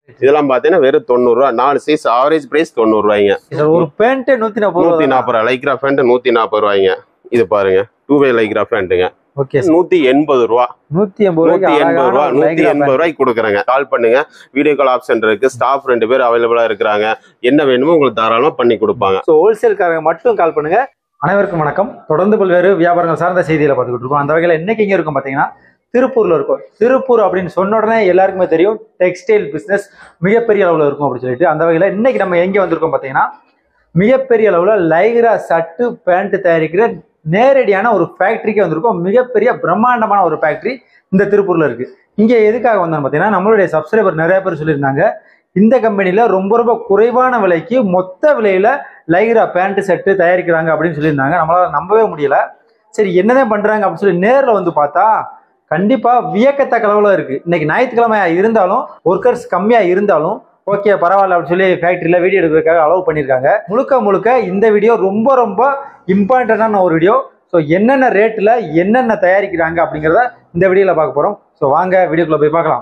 இதெல்லாம் பாத்தீங்கன்னா வெறும் தொண்ணூறு ரூபா நாலு சைஸ் ஆவரேஜ் பிரைஸ் தொண்ணூறு ரூபாய்ங்க சார் ஒரு பேண்ட் நூத்தி நாற்பது நூத்தி ரூபா நாற்பது ரூபா லைக்ரா பேண்ட் நூத்தி நாற்பது ரூபாய்ங்க இது பாருங்க டூ வே லைக்ரா பேண்ட்டுங்க ஓகே நூத்தி எண்பது ரூபா நூத்தி எண்பது நூத்தி ரூபாய்க்கு எண்பது ரூபா அழகான நூத்தி லைக்ரா எண்பது ரூபாய்க்கு கொடுக்குறேங்க கால் பண்ணுங்க வீடியோ கால் ஆப்ஷன் இருக்கு ஸ்டாஃப் ரெண்டு பேர் அவைலபிளா இருக்கிறாங்க என்ன வேணுமோ உங்களுக்கு தாராளமா பண்ணி கொடுப்பாங்க ஸோ ஹோல்சேல்காரங்க மட்டும் கால் பண்ணுங்க அனைவருக்கும் வணக்கம் தொடர்ந்து பல்வேறு வியாபாரங்கள் சார்ந்த செய்திகளை பார்த்துக்கிட்டு இருக்கோம் அந்த வகையில் இன்னைக்கு எங்க இருக்கும் பார்த்தீங்கன்னா திருப்பூர்ல இருக்கும் திருப்பூர் அப்படின்னு சொன்ன உடனே எல்லாருக்குமே தெரியும் டெக்ஸ்டைல் பிசினஸ் மிகப்பெரிய அளவில் இருக்கும் அப்படின்னு சொல்லிட்டு அந்த வகையில் இன்னைக்கு நம்ம எங்க வந்திருக்கோம் பார்த்தீங்கன்னா மிகப்பெரிய அளவில் லைக்ரா சட்டு பேண்ட் தயாரிக்கிற நேரடியான ஒரு ஃபேக்டரிக்கு வந்திருக்கோம் மிகப்பெரிய பிரம்மாண்டமான ஒரு ஃபேக்டரி இந்த திருப்பூர்ல இருக்கு இங்க எதுக்காக வந்தோம்னு பார்த்தீங்கன்னா நம்மளுடைய சப்ஸ்கிரைபர் நிறைய பேர் சொல்லியிருந்தாங்க இந்த கம்பெனில ரொம்ப ரொம்ப குறைவான விலைக்கு மொத்த விலையில லைக்ரா பேண்ட் செட்டு தயாரிக்கிறாங்க அப்படின்னு சொல்லியிருந்தாங்க நம்மளால நம்பவே முடியல சரி என்னதான் பண்றாங்க அப்படின்னு சொல்லி நேர்ல வந்து பார்த்தா கண்டிப்பா வியக்கத்தக்க அளவுல இருக்கு இன்னைக்கு ஞாயிற்றுக்கிழமையா இருந்தாலும் ஒர்க்கர்ஸ் கம்மியா இருந்தாலும் ஓகே பரவாயில்ல அப்படின்னு சொல்லி ஃபேக்டரியில வீடியோ எடுக்கிறதுக்காக அலோவ் பண்ணியிருக்காங்க முழுக்க முழுக்க இந்த வீடியோ ரொம்ப ரொம்ப இம்பார்ட்டண்டான ஒரு வீடியோ ஸோ என்னென்ன ரேட்டில் என்னென்ன தயாரிக்கிறாங்க அப்படிங்கிறத இந்த வீடியோவில் பார்க்க போகிறோம் ஸோ வாங்க வீடியோக்குள்ளே போய் பார்க்கலாம்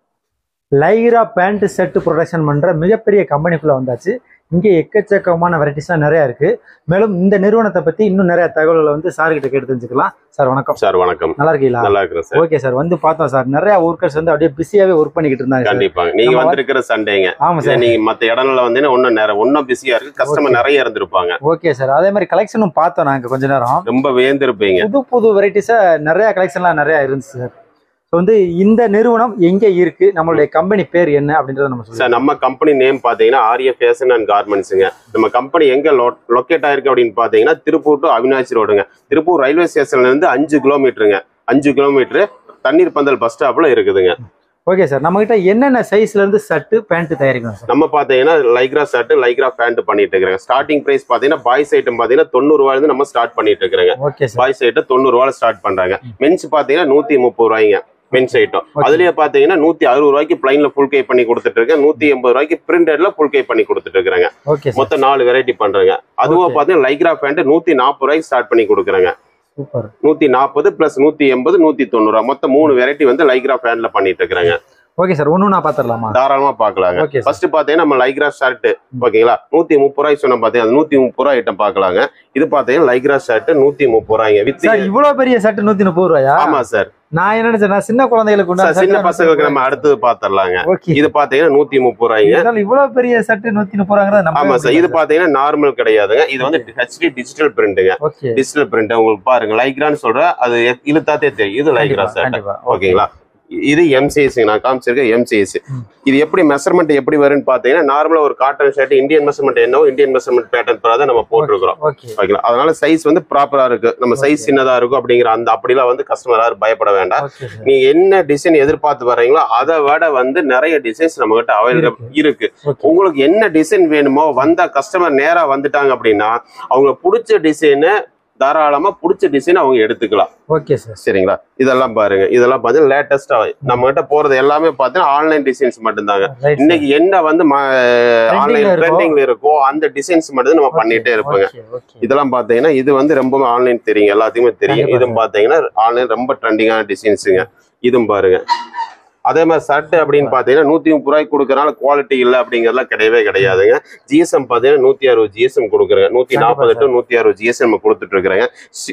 லைரா பேண்ட் செட்டு ப்ரொடக்ஷன் பண்ணுற மிகப்பெரிய கம்பெனிக்குள்ளே வந்தாச்சு இங்கே எக்கச்சக்கமான வெரைட்டிஸ்லாம் நிறையா இருக்குது மேலும் இந்த நிறுவனத்தை பற்றி இன்னும் நிறைய தகவல்களை வந்து சார் கிட்ட கேட்டு தெரிஞ்சுக்கலாம் சார் வணக்கம் சார் வணக்கம் நல்லா இருக்கீங்களா நல்லா இருக்கிறேன் சார் ஓகே சார் வந்து பார்த்தோம் சார் நிறைய ஒர்க்கர்ஸ் வந்து அப்படியே பிஸியாகவே ஒர்க் பண்ணிக்கிட்டு இருந்தாங்க சார் கண்டிப்பாங்க நீங்க நம்ம வந்திருக்கிற சண்டேங்க ஆமாம் இல்ல சார் நீங்க மத்த இடங்கள்ல வந்தீங்கன்னா ஒன்னும் நேரம் ஒன்னும் பிஸியா இருக்கு கஸ்டமர் நிறைய இருந்திருப்பாங்க ஓகே சார் அதே மாதிரி கலெக்ஷனும் பார்த்தோம் நாங்கள் கொஞ்ச நேரம் ரொம்ப வேந்திருப்பீங்க புது புது வெரைட்டிஸா நிறைய கலெக்ஷன்லாம் நிறைய இருந்துச்சு சார் ஸோ வந்து இந்த நிறுவனம் எங்க இருக்கு நம்மளுடைய கம்பெனி பேர் என்ன அப்படின்றத நம்ம சார் சொல்லுவோம் நம்ம கம்பெனி நேம் பாத்தீங்கன்னா ஆரிய ஃபேஷன் அண்ட் கார்மெண்ட்ஸுங்க நம்ம கம்பெனி எங்க லொக்கேட் ஆயிருக்கு அப்படின்னு பாத்தீங்கன்னா திருப்பூர் டு அவினாசி ரோடுங்க திருப்பூர் ரயில்வே ஸ்டேஷன்ல இருந்து அஞ்சு கிலோமீட்டருங்க அஞ்சு கிலோமீட்டர் தண்ணீர் பந்தல் பஸ் ஸ்டாப்ல இருக்குதுங்க ஓகே சார் நம்ம கிட்ட என்னென்ன சைஸ்ல இருந்து சட்டு பேண்ட் தயாரிக்கணும் சார் நம்ம பாத்தீங்கன்னா லைக்ரா ஷர்ட் லைக்ரா பேண்ட் பண்ணிட்டு இருக்கிறாங்க ஸ்டார்டிங் பிரைஸ் பாத்தீங்கன்னா பாய்ஸ் ஐட்டம் பாத்தீங்கன்னா தொண்ணூறு ரூபாயில இருந்து நம்ம ஸ்டார்ட் பண்ணிட்டு இருக்கிறாங்க ஓகே சார் பாய்ஸ் ஐட்டம் தொண்ணூறு ரூபாயில ஸ்டார்ட் பண்றாங்க மென்ஸ் பாத்தீங்கன்னா நூத்தி முப்பது ரூபாய்ங்க மென்ஸ் ஐட்டம் Okay. அதுலயே பாத்தீங்கன்னா நூத்தி அறுபது ரூபாய்க்கு பிளைன்ல ஃபுல் கை பண்ணி கொடுத்துட்டு இருக்கேன் நூத்தி எண்பது ரூபாய்க்கு பிரிண்டட்ல ஃபுல் கை பண்ணி கொடுத்துட்டு இருக்காங்க ஓகே சார் மொத்தம் நாலு வெரைட்டி பண்றாங்க அதுவும் Okay. பாத்தீங்கன்னா லைக்ரா பேண்ட் நூத்தி நாற்பது ரூபாய்க்கு ஸ்டார்ட் பண்ணி கொடுக்குறாங்க சூப்பர் நூத்தி நாற்பது பிளஸ் நூத்தி எண்பது நூத்தி தொண்ணூறு ரூபா மொத்தம் மூணு வெரைட்டி வந்து லைக்ரா பேண்ட்ல பண்ணிட்டு இருக்காங்க ஓகே சார் ஒன்று நான் பார்த்துடலாமா தாராளமா பாக்கலாங்க ஓகே சார் ஃபர்ஸ்ட் பாத்தீங்கன்னா நம்ம லைக்ரா ஷர்ட் ஓகேங்களா நூத்தி முப்பது ரூபாய்க்கு சொன்ன பாத்தீங்கன்னா நூத்தி முப்பது ரூபாய் ஐட்டம் பாக்கலாங்க இது பாத்தீங்கன்னா லைக்ரா ஷர்ட் நூத்தி முப்பது ரூபாய்ங்க வித் சார் இவ்வளவு பெரிய சட்டு நூத்தி முப்பது ரூபாயா ஆமா சார் நான் என்ன நினைச்சேன் நான் சின்ன குழந்தைகளுக்கு சார் சின்ன பசங்களுக்கு நம்ம அடுத்தது பாத்திரலாங்க ஓகே இது பாத்தீங்கன்னா நூத்தி முப்பது ரூபாய்ங்க இருந்தாலும் இவ்வளவு பெரிய சட்டு நூத்தி முப்பது ரூபாங்கிறத நம்ம ஆமா சார் இது பாத்தீங்கன்னா நார்மல் கிடையாதுங்க இது வந்து ஹெச்டி டிஜிட்டல் பிரிண்ட்டுங்க ஓகே டிஜிட்டல் பிரிண்ட் உங்களுக்கு பாருங்க லைக்ரான்னு சொல்ற அது இழுத்தாத்தே தெரியும் இது லைக்ரா ஷர்ட் கண்டிப்பா ஓகேங்களா இது எம்சிஎஸ் நான் காமிச்சிருக்கேன் எம்சிஎஸ் ம். இது எப்படி மெஷர்மெண்ட் எப்படி வரும்னு பாத்தீங்கன்னா நார்மலா ஒரு காட்டன் ஷர்ட் இந்தியன் மெஷர்மெண்ட் என்னவோ இந்தியன் மெஷர்மெண்ட் பேட்டர்ன் தான் நம்ம போட்டிருக்கிறோம் ஓகே ஓகேங்களா அதனால சைஸ் வந்து ப்ராப்பரா இருக்கு நம்ம சைஸ் சின்னதா இருக்கும் அப்படிங்கிற அந்த அப்படிலாம் வந்து கஸ்டமர் யாரும் பயப்பட வேண்டாம் ஓகே சார் நீங்க என்ன டிசைன் எதிர்பார்த்து வர்றீங்களோ அதை விட வந்து நிறைய டிசைன்ஸ் நம்ம கிட்ட அவைலபிள் இருக்கு ஓகே உங்களுக்கு என்ன டிசைன் வேணுமோ வந்த கஸ்டமர் நேரா வந்துட்டாங்க அப்படின்னா அவங்க பிடிச்ச டிசைனை தாராளமா பிடிச்ச டிசைன் அவங்க எடுத்துக்கலாம் ஓகே சார் சரிங்களா இதெல்லாம் பாருங்க இதெல்லாம் பார்த்தீங்கன்னா லேட்டஸ்டா நம்ம கிட்ட போறது எல்லாமே பார்த்தீங்கன்னா ஆன்லைன் டிசைன்ஸ் மட்டும்தாங்க ரைட் இன்னைக்கு என்ன வந்து ஆன்லைன் இருக்கோ? ட்ரெண்டிங்ல இருக்கோ அந்த டிசைன்ஸ் மட்டும் நம்ம பண்ணிட்டே இருப்போங்க ஓகே ஓகே இதெல்லாம் பாத்தீங்கன்னா இது வந்து ரொம்ப ஆன்லைன் தெரியும் எல்லாத்துக்குமே தெரியும் கண்டிப்பா இதுவும் பாத்தீங்கன்னா ஆன்லைன் ரொம்ப ட்ரெண்டிங்கான டிசைன்ஸுங்க இதுவும் பாருங்க அதே மாதிரி ஷர்ட் அப்படின்னு பாத்தீங்கன்னா நூத்தி முப்பது ரூபாய்க்கு கொடுக்கறனால குவாலிட்டி இல்ல அப்படிங்கறதுலாம் கிடையவே கிடையாதுங்க ஜிஎஸ்எம் பாத்தீங்கன்னா நூத்தி அறுபது ஜிஎஸ்எம் கொடுக்குறேங்க நூத்தி கண்டிப்பா நாற்பது டு நூத்தி அறுபது ஜிஎஸ்எம் நம்ம கொடுத்துட்டு இருக்கிறேங்க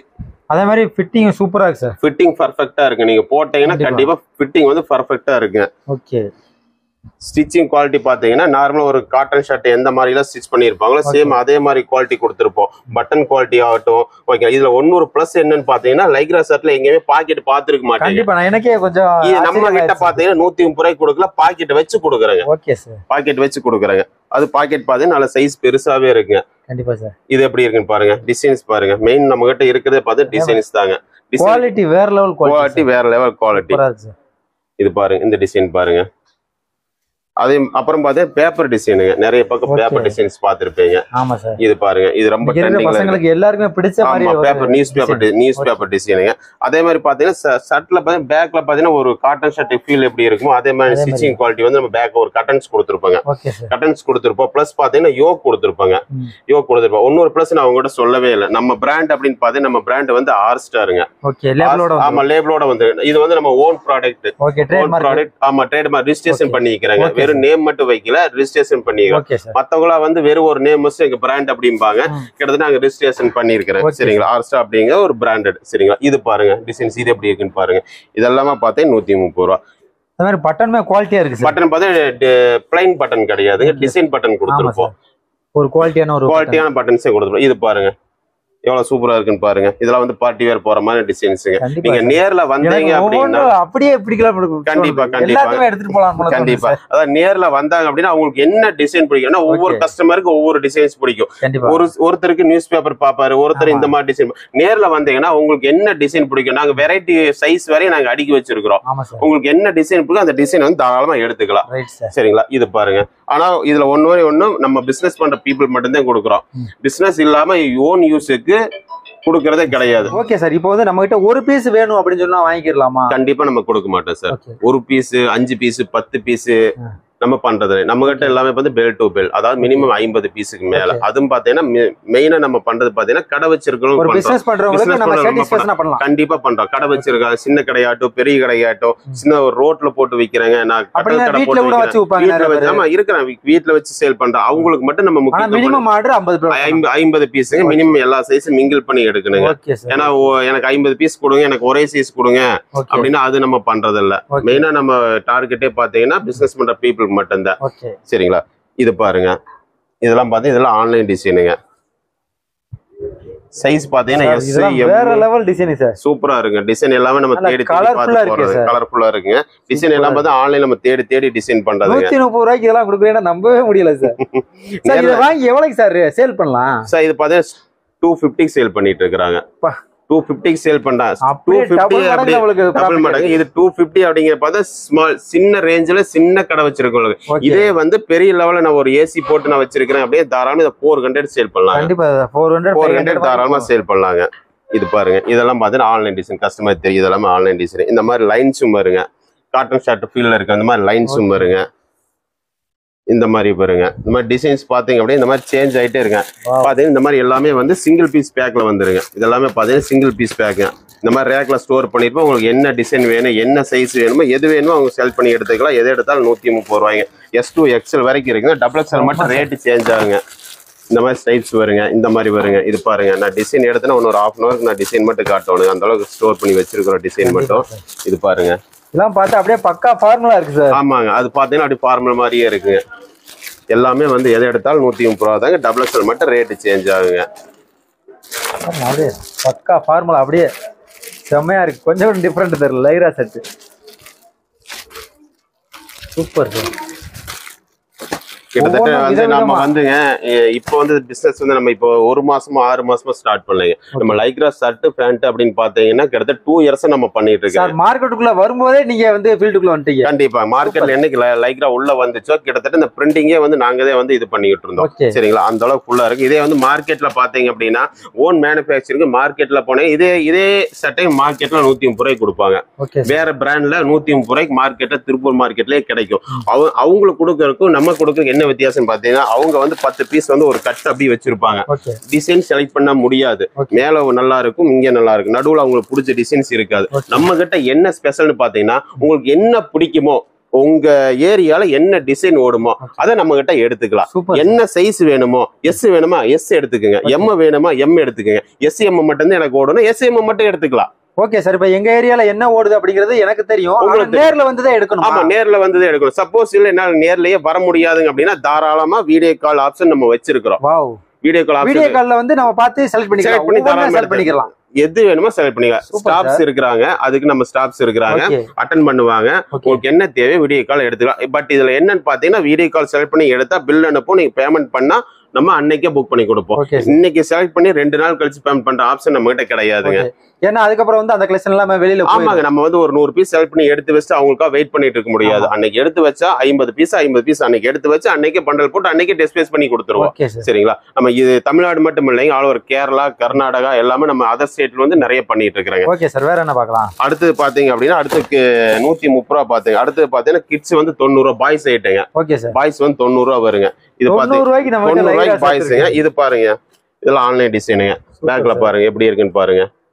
அதே மாதிரி ஃபிட்டிங் சூப்பரா இருக்கு சார் ஃபிட்டிங் பர்ஃபெக்டா இருக்கு நீங்க போட்டீங்கன்னா கண்டிப்பா. கண்டிப்பா ஃபிட்டிங் வந்து பர்ஃபெக்டா இருக்கு ஓகே ஸ்டிச்சிங் குவாலிட்டி பாத்தீங்கன்னா நார்மலா ஒரு காட்டன் ஷர்ட் எந்த மாதிரி எல்லாம் ஸ்டிச் பண்ணிருப்பாங்களோ Okay. சேம் அதே மாதிரி குவாலிட்டி கொடுத்துருப்போம் பட்டன் குவாலிட்டி ஆகட்டும் ஓகே இதுல ஒன்னொரு பிளஸ் என்னன்னு பாத்தீங்கன்னா லைக்ரா ஷர்ட்ல எங்கேயுமே பாக்கெட் பாத்துருக்க மாட்டீங்க கண்டிப்பா நான் எனக்கே கொஞ்சம் இது நம்ம கிட்ட பாத்தீங்கன்னா நூத்தி முப்பது ரூபாய்க்கு கொடுக்கல பாக்கெட் வச்சு கொடுக்குறேங்க ஓகே சார் பாக்கெட் வச்சு கொடுக்குறேங்க அது பாக்கெட் பாத்தீங்கன்னா நல்ல சைஸ் பெருசாவே இருக்குங்க கண்டிப்பா சார் இது எப்படி இருக்குன்னு பாருங்க டிசைன்ஸ் பாருங்க மெயின் நம்ம கிட்ட இருக்கிறதே பார்த்து டிசைன்ஸ் தாங்க டிசைன் குவாலிட்டி வேற லெவல் குவாலிட்டி குவாலிட்டி வேற லெவல் குவாலிட்டி சூப்பரா இருக்கு சார் இது பாருங்க இந்த டிசைன் பாருங்க அதே அப்புறம் பார்த்தா பேப்பர் டிசைனுங்க நிறைய பக்கம் Okay. பேப்பர் டிசைன்ஸ் பார்த்திருப்பீங்க ஆமா சார் இது பாருங்க இது ரொம்ப இங்க இருக்கிற ட்ரெண்டிங்ல பசங்களுக்கு எல்லாருக்குமே பிடிச்ச மாதிரி ஆமா ஒரு paper news paper design. News paper டிசைனுங்க அதே மாதிரி பாத்தீங்கன்னா ஷர்ட்ல பாத்தீங்கன்னா பேக்ல பாத்தீங்கன்னா ஒரு காட்டன் ஷர்ட் ஃபீல் எப்படி இருக்குமோ அதே மாதிரி அதே மாதிரி. ஸ்டிச்சிங் குவாலிட்டி வந்து நம்ம பேக் ஒரு கட்டன்ஸ் கொடுத்துருப்பாங்க ஓகே சார் கட்டன்ஸ் கொடுத்துருப்போம் ப்ளஸ் பாத்தீங்கன்னா யோக் கொடுத்துருப்பாங்க ம். யோக் கொடுத்துருப்போம் இன்னொரு ப்ளஸ் நான் உங்ககிட்ட சொல்லவே இல்லை நம்ம பிராண்ட் அப்படின்னு பார்த்தீங்கன்னா நம்ம பிராண்ட் வந்து ஆர் ஸ்டாருங்க ஓகே லேபிளோட ஆமா லேபிளோட வந்து இது வந்து நம்ம own product okay own trademark product ஆமா ட்ரேட் மார்க் ரிஜிஸ்ட்ரேஷன் Okay. பண்ணிக்கிறாங்க Okay, வெறும் நேம் மட்டும் வைக்கல ரிஜிஸ்ட்ரேஷன் பண்ணிக்கிறோம் ஓகே சார் மத்தவங்களா வந்து வெறும் ஒரு நேம் வச்சு எங்க பிராண்ட் அப்படிம்பாங்க ம். கிட்டத்தட்ட நாங்க ரிஜிஸ்ட்ரேஷன் பண்ணிருக்கிறேன் Okay. சரிங்களா ஆர்ஸ்டா அப்படிங்கிற ஒரு பிராண்டட் சரிங்களா இது பாருங்க டிசைன்ஸ் இது எப்படி இருக்குன்னு பாருங்க இதெல்லாமே பார்த்தேன் நூத்தி முப்பது ரூபா இந்த மாதிரி பட்டனுமே குவாலிட்டியா இருக்கு சார் பட்டன் பார்த்தா பிளைன் பட்டன் கிடையாதுங்க டிசைன் பட்டன் ஆமா கொடுத்துருப்போம் சார் ஒரு குவாலிட்டியான ஒரு button. குவாலிட்டியான பட்டன்ஸே கொடுத்துருப்போம் இது பாருங்க எவ்வளவு சூப்பரா இருக்குன்னு பாருங்க இதெல்லாம் வந்து பார்ட்டி வேர் போற மாதிரி டிசைன்ஸுங்க கண்டிப்பா நீங்க சார். நேர்ல வந்தீங்க எனக்கு அப்படின்னா ஒவ்வொன்றும் அப்படியே பிடிக்கலாம் கண்டிப்பா, கண்டிப்பா. எல்லாத்தையுமே எடுத்துட்டு போலாம் போல தோணுது கண்டிப்பா சார். அதான் நேர்ல வந்தாங்க அப்படின்னா அவங்களுக்கு என்ன டிசைன் பிடிக்கும் ஏன்னா ஒவ்வொரு Okay. கஸ்டமருக்கு ஒவ்வொரு டிசைன்ஸ் பிடிக்கும் கண்டிப்பா ஒரு ஒருத்தருக்கு நியூஸ் பேப்பர் பாப்பாரு ஒருத்தர் ஆமா. இந்த மாதிரி டிசைன் நேர்ல வந்தீங்கன்னா உங்களுக்கு என்ன டிசைன் பிடிக்கும் நாங்க வெரைட்டி சைஸ் வரையும் நாங்க அடுக்கி வச்சிருக்கிறோம் ஆமா சார் உங்களுக்கு என்ன டிசைன் பிடிக்கும் அந்த டிசைன் வந்து தாராளமா எடுத்துக்கலாம் ரைட் சார் சரிங்களா இது பாருங்க ஆனா இதுல ஒன்னு ஒன்னும் நம்ம பிசினஸ் பண்ற பீப்புள் மட்டும்தான் கொடுக்குறோம் ம். பிசினஸ் இல்லாம ஓன் யூஸுக்கு கொடுக்கறதே கிடையாது ஓகே சார் இப்போ வந்து நம்ம கிட்ட ஒரு பீஸ் வேணும் அப்படின்னு சொன்னா வாங்கிக்கலாமா கண்டிப்பா நம்ம கொடுக்க மாட்டோம் சார் ஓகே ஒரு பீஸ் அஞ்சு பீஸ் பத்து பீஸ் ஆ. நம்ம பண்றது இல்லை. நம்ம கிட்ட எல்லாமே வந்து பெல் டு பெல் அதாவது மினிமம் ஐம்பது பீஸுக்கு மேல Okay. அதுவும் பாத்தீங்கன்னா மெயினா நம்ம பண்றது பாத்தீங்கன்னா கடை ஒரு வச்சிருக்கிறோம் பிசினஸ் பண்றவங்களுக்கு Business நம்ம பண்றவங்க சாட்டிஸ்ஃபேக்ஷனா பண்ணலாம் கண்டிப்பா பண்றோம் கடை வச்சிருக்காங்க சின்ன கடையாட்டும் பெரிய கடையாட்டும் ம். சின்ன ஒரு ரோட்ல போட்டு விக்கிறாங்க நான் கட்டல் அப்படின்னா கடை வீட்ல போட்டு கூட விக்கிறேன் வச்சு வைப்பாங்க வீட்ல நிறைய வச்சு பேரு. ஆமா இருக்கிறேன் வீட்ல வச்சு சேல் பண்றேன் அவங்களுக்கு மட்டும் நம்ம ஆனா முக்கியத்துவம் மினிமம் ஆர்டர் ஐம்பது கொடுக்கணும். ஐம்ப- ஐம்பது பீஸுங்க மினிமம் எல்லா சைஸும் மிங்கிள் பண்ணி எடுக்கணுங்க ஓகே சார் ஏன்னா ஓ- எனக்கு ஐம்பது பீஸ் கொடுங்க எனக்கு ஒரே சைஸ் கொடுங்க ஓகே அப்படின்னா அது நம்ம பண்றது இல்ல ஓகே மெயினா நம்ம டார்கெட்டே பாத்தீங்கன்னா பிசினஸ் பண்ற பீப்புள் மட்டும்தான் ஓகே சரிங்களா இது பாருங்க இதெல்லாம் பார்த்தீங்கன்னா இதெல்லாம் ஆன்லைன் டிசைனுங்க சைஸ் பாத்தீங்கன்னா எஸ் இதெல்லாம் வேற லெவல் டிசைன் சார் சூப்பரா இருக்கு டிசைன் எல்லாமே நம்ம நல்லா தேடி தேடி colourful-ஆ பார்த்து இருக்கு போறது sir. கலர்ஃபுல்லா இருக்குங்க டிசைன் எல்லாம் பார்த்தா ஆன்லைன் நம்ம தேடி தேடி டிசைன் பண்றதுங்க நூத்தி முப்பது ரூபாய்க்கு இதெல்லாம் கொடுக்குறேன்னா நம்பவே முடியல சார் சார் இதை நேர்ல- வாங்கி எவ்வளவுக்கு சார் சேல் பண்ணலாம் சார் இது பார்த்தீங்கன்னா டூ ஃபிஃப்டிக்கு சேல் பண்ணிட்டு இருக்கிறாங்க அப்பா. டூ ஃபிஃப்டிக்கு சேல் பண்றாங்க டூ அப்படியே ஃபிஃப்டி டபுள் மடங்கு அப்படி நம்மளுக்கு டபுள் profit மடங்கு இது டூ ஃபிஃப்டி அப்படிங்கிற பார்த்தா ஸ்மால் சின்ன ரேஞ்சில் சின்ன கடை வச்சிருக்கோம் Okay. இதே வந்து பெரிய லெவல்ல நான் ஒரு ஏசி போட்டு நான் வச்சிருக்கிறேன் அப்படியே தாராளமா இதை ஃபோர் ஹண்ட்ரட் சேல் பண்ணலாம் கண்டிப்பா ஃபோர் ஹண்ட்ரட் ஃபோர் ஹண்ட்ரட் தாராளமா சேல் பண்ணலாங்க இது பாருங்க இதெல்லாம் பார்த்தீங்கன்னா ஆன்லைன் டிசைன் கஸ்டமர் தெரியும் இதெல்லாம் ஆன்லைன் டிசைன் இந்த மாதிரி லைன்ஸும் வருங்க காட்டன் ஷர்ட் ஃபீல்ல இருக்கு அந்த மாதிரி லைன்ஸும் Okay. வருங்க இந்த மாதிரி பாருங்க இந்த மாதிரி டிசைன்ஸ் பாத்தீங்க அப்படியே இந்த மாதிரி சேஞ்ச் ஆயிட்டே இருங்க பாத்தீங்கன்னா இந்த மாதிரி எல்லாமே வந்து சிங்கிள் பீஸ் பேக்ல வந்துருங்க இதெல்லாமே பாத்தீங்கன்னா சிங்கிள் பீஸ் பேக்குங்க இந்த மாதிரி ரேக்ல ஸ்டோர் பண்ணிருப்போம் உங்களுக்கு என்ன டிசைன் வேணும் என்ன சைஸ் வேணுமோ எது வேணுமோ அவங்க செல் பண்ணி எடுத்துக்கலாம் எது எடுத்தாலும் நூத்தி முப்பது ரூபாய்ங்க எஸ் டூ எக்ஸ்எல் வரைக்கும் இருக்குங்க டபுள் எக்ஸ்எல் மட்டும் ரேட்டு சேஞ்ச் ஆகுங்க இந்த மாதிரி ஸ்டைப்ஸ் வருங்க இந்த மாதிரி வருங்க இது பாருங்க நான் டிசைன் எடுத்தேன்னா இன்னொரு ஹாஃப் அன் ஹவருக்கு நான் டிசைன் மட்டும் காட்டணும் அந்த அளவுக்கு ஸ்டோர் பண்ணி வச்சிருக்கிறோம் டிசைன் மட்டும் இது பாருங்க இதெல்லாம் பார்த்தா அப்படியே பக்கா ஃபார்முலா இருக்கு சார் ஆமாங்க அது பார்த்தீங்கன்னா அப்படி ஃபார்மல் மாதிரியே இருக்குங்க எல்லாமே வந்து எதை எடுத்தாலும் நூத்தி முப்பது ரூபா தாங்க டபுள் எக்ஸ்எல் மட்டும் ரேட்டு சேஞ்ச் ஆகுங்க ஆமா, அப்படியே பக்கா ஃபார்முலா அப்படியே செம்மையா இருக்கு கொஞ்சம் டிஃப்ரெண்ட் தெரியல லைரா செட் சூப்பர் சார் கிட்டத்தட்ட ஒவ்வொன்றும் வந்து நம்ம விதவிதமா. வந்துங்க எ- இப்போ வந்து பிசினஸ் வந்து நம்ம இப்போ ஒரு மாசமா ஆறு மாசமா ஸ்டார்ட் பண்ணலைங்க நம்ம லைக்ரா ஷர்ட் பேண்ட் அப்படின்னு பாத்தீங்கன்னா கிட்டத்தட்ட டூ இயர்ஸ் நம்ம பண்ணிட்டு இருக்கோம் சார் மார்க்கெட்டுக்குள்ள வரும்போதே நீங்க வந்து ஃபீல்டுக்குள்ள வந்துட்டீங்க கண்டிப்பா மார்க்கெட்ல என்னைக்கு லை- லைக்ரா உள்ள வந்துச்சோ கிட்டத்தட்ட இந்த பிரிண்டிங்கே வந்து நாங்களே வந்து இது பண்ணிட்டு இருந்தோம் ஓகே சரிங்களா அந்த அளவுக்கு ஃபுல்லா இருக்கு இதே வந்து மார்க்கெட்ல பாத்தீங்க அப்படின்னா ஓன் மேனுஃபேக்சரிங் மார்க்கெட்ல போனே இதே இதே சட்டையும் மார்க்கெட்ல நூத்தி முப்பது ரூபாய்க்கு கொடுப்பாங்க ஓகே வேற பிராண்ட்ல நூத்தி முப்பது ரூபாய்க்கு மார்க்கெட்ல திருப்பூர் மார்க்கெட்லயே கிடைக்கும் அவங்க அவங்களுக்கு கொடுக்கறதுக்கும் நம்ம கொடுக்கறதுக்கு என்ன வித்தியாசம் பாத்தீங்கன்னா அவங்க வந்து பத்து பீஸ் வந்து ஒரு கட் அப்படி வச்சிருப்பாங்க ஓகே டிசைன் செலக்ட் பண்ண முடியாது Okay. மேல நல்லா இருக்கும் இங்க நல்லா இருக்கும் நடுவுல அவங்களுக்கு பிடிச்ச டிசைன்ஸ் இருக்காது Okay. நம்ம கிட்ட என்ன ஸ்பெஷல்னு பாத்தீங்கன்னா உங்களுக்கு என்ன பிடிக்குமோ உங்க ஏரியால என்ன டிசைன் ஓடுமோ அதை நம்ம கிட்ட எடுத்துக்கலாம் சூப்பர் என்ன சைஸ் வேணுமோ எஸ் வேணுமா எஸ் எடுத்துக்கோங்க எம் வேணுமா எம் எடுத்துக்கோங்க எஸ் எம் மட்டும் எனக்கு ஓடணும் எஸ் எம் மட்டும் எடுத்துக்கலாம் ஓகே சார் இப்ப எங்க ஏரியால என்ன ஓடுது அப்படிங்கிறது எனக்கு தெரியும் ஆனா உங்களுக்கு நேர்ல வந்து தான் எடுக்கணும் ஆமா நேர்ல வந்ததே எடுக்கணும் சப்போஸ் இல்ல என்னால நேர்லயே வர முடியாதுங்க அப்படின்னா தாராளமா வீடியோ கால் ஆப்ஷன் நம்ம வச்சிருக்கிறோம் wow video call video option கால்ல வந்து நம்ம பார்த்து செலக்ட் பண்ணிக்கலாம் Select பண்ணி ஒவ்வொன்றா தாராளமா செலக்ட் பண்ணிக்கலாம் எது வேணுமோ செலக்ட் பண்ணிக்கலாம் Super, ஸ்டாப்ஸ் இருக்கிறாங்க அதுக்கு நம்ம ஸ்டாப்ஸ் இருக்கிறாங்க ஓகே அட்டன் பண்ணுவாங்க ஓகே உங்களுக்கு என்ன தேவை வீடியோ கால் எடுத்துக்கலாம் பட் இதுல என்னன்னு பாத்தீங்கன்னா வீடியோ கால் செலக்ட் பண்ணி எடுத்தா பில் அனுப்பும் நீங்க பேமெண்ட் பண்ணா நம்ம அன்னைக்கே புக் பண்ணி கொடுப்போம் ஓகே இன்னைக்கு செலக்ட் பண்ணி ரெண்டு நாள் கழிச்சு பேமெண்ட் பண்ற ஆப்ஷன் நம்ம கிட்ட கிடையாதுங்க ஏன்னா அதுக்கப்புறம் வந்து அந்த கலெக்ஷன் எல்லாமே வெளியில போயிடும். ஆமாங்க நம்ம வந்து ஒரு நூறு பீஸ் செலக்ட் பண்ணி எடுத்து வச்சு அவங்களுக்கா வெயிட் பண்ணிட்டு இருக்க முடியாது அன்னைக்கு எடுத்து வச்சா ஐம்பது பீஸ் ஐம்பது பீஸ் அன்னைக்கு எடுத்து வச்சு அன்னைக்கே பண்டல் போட்டு அன்னைக்கே டிஸ்பேஸ் பண்ணி கொடுத்துருவோம் ஓகே சார் சரிங்களா நம்ம இது தமிழ்நாடு மட்டும் இல்லைங்க ஆல் ஓவர் கேரளா கர்நாடகா எல்லாமே நம்ம அதர் ஸ்டேட்ல வந்து நிறைய பண்ணிட்டு இருக்கிறாங்க ஓகே சார் வேற என்ன பார்க்கலாம் அடுத்தது பாத்தீங்க அப்படின்னா அடுத்துக்கு நூத்தி முப்பது ரூபா பாத்தீங்க அடுத்தது பாத்தீங்கன்னா கிட்ஸ் வந்து தொண்ணூறு ரூபா பாய்ஸ் ஐட்டங்க ஓகே சார் பாய்ஸ் வந்து தொண்ணூறு ரூபா வருங்க இது தொண்ணூறு பாத்தீங்க ரூபாய்க்கு நம்ம தொண்ணூறு ரூபாய்க்கு லைரா பாய்ஸுங்க இது பாருங்க இதெல்லாம் ஆன்லைன் டிசைனுங்க பேக்ல பாருங்க எப்படி இருக்குன்னு பாருங்க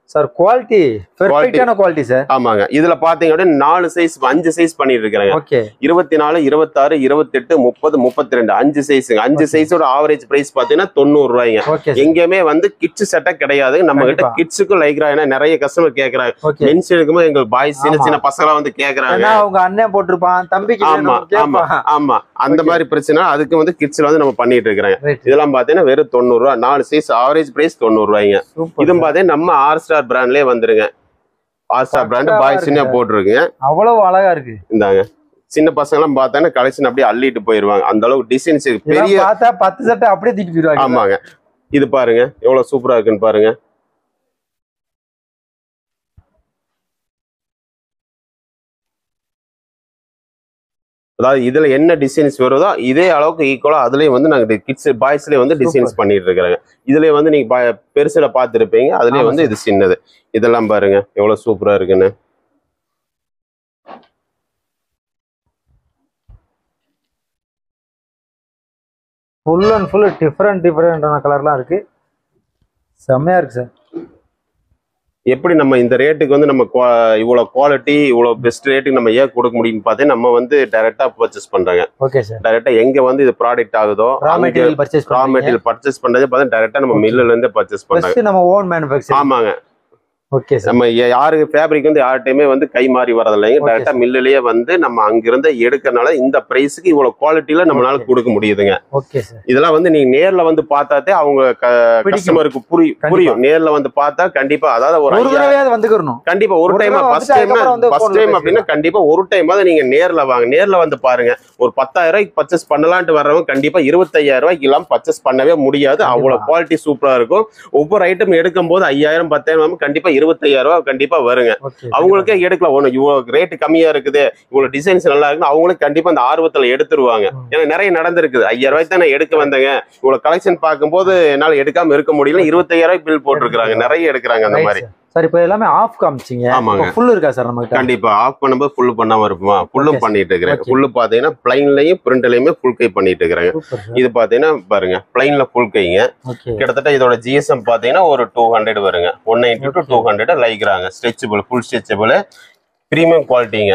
சார் குவாலிட்டி பெர்ஃபெக்டான குவாலிட்டி சார் ஆமாங்க இதுல பாத்தீங்க அப்படின்னா நாலு சைஸ் அஞ்சு சைஸ் பண்ணிட்டு இருக்கிறாங்க ஓகே இருபத்தி நாலு இருபத்தாறு இருபத்தெட்டு முப்பது முப்பத்தி ரெண்டு அஞ்சு சைஸுங்க அஞ்சு சைஸோட ஆவரேஜ் பிரைஸ் பாத்தீங்கன்னா தொண்ணூறு ரூபாய்ங்க ஓகே எங்கேயுமே வந்து கிட்ஸ் செட்டா கிடையாது நம்ம கிட்ட கண்டிப்பா. கிட்ஸுக்கும் லைக்ரா ஏன்னா நிறைய கஸ்டமர் கேக்குறாங்க ஓகே மென்ஸ் எடுக்கும்போது எங்க பாய்ஸ் சின்ன ஆமா. சின்ன பசங்க வந்து கேக்குறாங்க ஏன்னா அவங்க அண்ணன் போட்டிருப்பான் தம்பிக்கு ஆமா வேணும் ஆமா கேட்பான் ஆமா அந்த Okay. மாதிரி பிரச்சனை அதுக்கு வந்து கிட்ஸ்ல வந்து நம்ம பண்ணிட்டு இருக்கிறாங்க ரைட் இதெல்லாம் பாத்தீங்கன்னா வெறும் தொண்ணூறு ரூபா நாலு சைஸ் ஆவரேஜ் பிரைஸ் தொண்ணூறு ரூபாய்ங்க சூப்பர் இதுவும் பாத்தீங்கன்னா நம்ம ஆர் ஸ்டார் பிராண்ட்லயே வந்துருங்க ஆர் ஸ்டார் பிராண்ட் பக்காவா பாய்ஸ் இருக்கு. போட்டிருக்குங்க அவ்வளவு அழகா இருக்கு இந்தாங்க சின்ன பசங்க எல்லாம் பார்த்தாங்கன்னா கலெக்ஷன் அப்படியே அள்ளிட்டு போயிருவாங்க அந்த அளவுக்கு டிசைன்ஸ் இதெல்லாம் பெரிய பார்த்தா பத்து சட்டை அப்படியே தூக்கிட்டு போயிருவாங்க ஆமாங்க இது பாருங்க எவ்வளவு சூப்பரா இருக்குன்னு பாருங்க அதாவது இதுல என்ன டிசைன்ஸ் வருதோ இதே அளவுக்கு ஈக்குவலா அதுலயே வந்து நாங்க கிட்ஸ் பாய்ஸ்லயே வந்து டிசைன்ஸ் பண்ணிட்டு இருக்கிறாங்க இதுலயே வந்து நீங்க பா- பெருசுல பார்த்திருப்பீங்க அதுலயே ஆமா வந்து இது சின்னது இதெல்லாம் பாருங்க எவ்வளவு சூப்பரா இருக்குன்னு ஃபுல் அண்ட் ஃபுல் டிஃப்ரெண்ட் டிஃப்ரெண்டான கலர்லாம் இருக்கு செம்மையா இருக்கு சார் எப்படி நம்ம இந்த ரேட்டுக்கு வந்து நம்ம qua- இவ்வளவு குவாலிட்டி இவ்வளவு பெஸ்ட் ரேட்டுக்கு நம்ம ஏன் கொடுக்க முடியும்னு பார்த்தா நம்ம வந்து டைரக்டா பர்ச்சேஸ் பண்றாங்க ஓகே சார் டைரக்டா எங்க வந்து இது ப்ராடக்ட் ஆகுதோ ரா மெட்டீரியல் பர்ச்சேஸ் ரா பண்ணுவீங்க மெட்டீரியல் பர்ச்சேஸ் பண்றதே பார்த்தா டைரக்டா நம்ம Okay. மில்லுல இருந்தே பர்ச்சேஸ் பண்றாங்க ஃபர்ஸ்ட் நம்ம ஓன் மேனுஃபேக்சர் ஆமாங்க ஓகே சார் நம்ம யா- யாருக்கு ஃபேப்ரிக் வந்து யார்கிட்டயுமே வந்து கை மாறி வரதில்லைங்க Okay, டைரக்டா மில்லுலயே வந்து நம்ம அங்கிருந்து எடுக்கறனால இந்த பிரைஸுக்கு இவ்வளவு குவாலிட்டியில நம்மளால Okay. கொடுக்க முடியுதுங்க ஓகே சார் இதெல்லாம் வந்து நீங்க நேர்ல வந்து பார்த்தாதே அவங்க பிடிக்கும். கஸ்டமருக்கு புரியும் கண்டிப்பா. புரியும் நேர்ல வந்து பார்த்தா கண்டிப்பா அதாவது ஒரு ஒரு ஐயாயிரம் தடவையாவது வந்துக்கிறணும் கண்டிப்பா ஒரு ஒரு டைம் தடவை ஃபர்ஸ்ட் வந்துட்டு டைம் அதுக்கப்புறம் வந்து ஃபர்ஸ்ட் phone ல டைம் அப்படின்னா கண்டிப்பா ஒரு டைம் நீங்க நேர்ல வாங்க நேர்ல வந்து பாருங்க ஒரு பத்தாயிரம் ரூபாய்க்கு பர்ச்சேஸ் பண்ணலான்ட்டு வர்றவங்க கண்டிப்பா இருபத்தையாயிரம் ரூபாய்க்கு இல்லாம பர்ச்சேஸ் பண்ணவே முடியாது கண்டிப்பா. அவ்வளவு குவாலிட்டி சூப்பரா இருக்கும் ஒவ்வொரு ஐட்டம் எடுக்கும் போது ஐயாயிரம் பத்தாயிரம் கண்டிப்பா இருபத்தையாயிரம் ரூபாய் கண்டிப்பா வருங்க ஓகே அவங்களுக்கே எடுக்கலாம் ஒண்ணு இவ்வளவு ரேட் கம்மியா இருக்குது இவ்வளவு டிசைன்ஸ் நல்லா இருக்குன்னு அவங்களும் கண்டிப்பா அந்த ஆர்வத்துல எடுத்துருவாங்க ம். ஏன்னா நிறைய நடந்திருக்குது ஐயாயிரம் ரூபாய்க்கு தான் நான் எடுக்க வந்தேங்க இவ்வளவு கலெக்ஷன் பார்க்கும்போது என்னால எடுக்காம இருக்க முடியல இருபத்தையாயிரம் ரூபாய் பில் போட்டிருக்காங்க நிறைய எடுக்கிறாங்க அந்த மாதிரி சார் இப்போ எல்லாமே ஆஃப் காமிச்சிங்க ஆமாங்க. ஃபுல் இருக்கா சார் நம்ம கிட்ட கண்டிப்பா ஆஃப் பண்ணும்போது ஃபுல் பண்ணாம இருப்போமா ஃபுல்லும் Okay, பண்ணிட்டு இருக்கிறேன் Okay. ஃபுல்லு பாத்தீங்கன்னா பிளைன்லயும் பிரிண்ட்லயுமே ஃபுல் கை பண்ணிட்டு இருக்கிறேங்க சூப்பர் சார் இது பாத்தீங்கன்னா பாருங்க பிளைன்ல ஃபுல் கைங்க ஓகே கிட்டத்தட்ட இதோட ஜிஎஸ்எம் பாத்தீங்கன்னா ஒரு டூ ஹண்ட்ரட் வருங்க one ninety to Okay. Two hundred லைக்கிறாங்க ஸ்ட்ரெச்சபிள் ஃபுல் ஸ்ட்ரெச்சபிள் ப்ரீமியம் குவாலிட்டிங்க